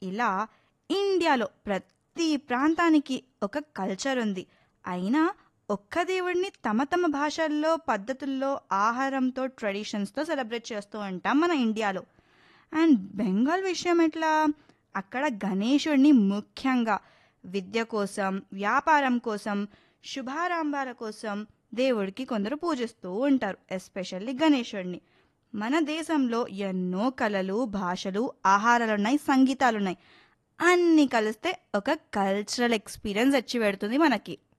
ఇలా ఇండియాలో ప్రతి ప్రాంతానికి ఒక కల్చర్ ఉంది అయినా ఒక్క దేవుడిని తమ తమ భాషల్లో పద్ధతుల్లో ఆహారంతో ట్రెడిషన్స్తో సెలబ్రేట్ చేస్తూ ఉంటాం మన ఇండియాలో అండ్ బెంగాల్ విషయం ఎట్లా అక్కడ గణేశుడిని ముఖ్యంగా విద్య కోసం వ్యాపారం కోసం శుభారంభాల కోసం దేవుడికి కొందరు పూజిస్తూ ఉంటారు ఎస్పెషల్లీ గణేశుడిని మన దేశంలో ఎన్నో కళలు భాషలు ఆహారాలున్నాయి సంగీతాలున్నాయి అన్నీ కలిస్తే ఒక కల్చరల్ ఎక్స్పీరియన్స్ వచ్చి పెడుతుంది మనకి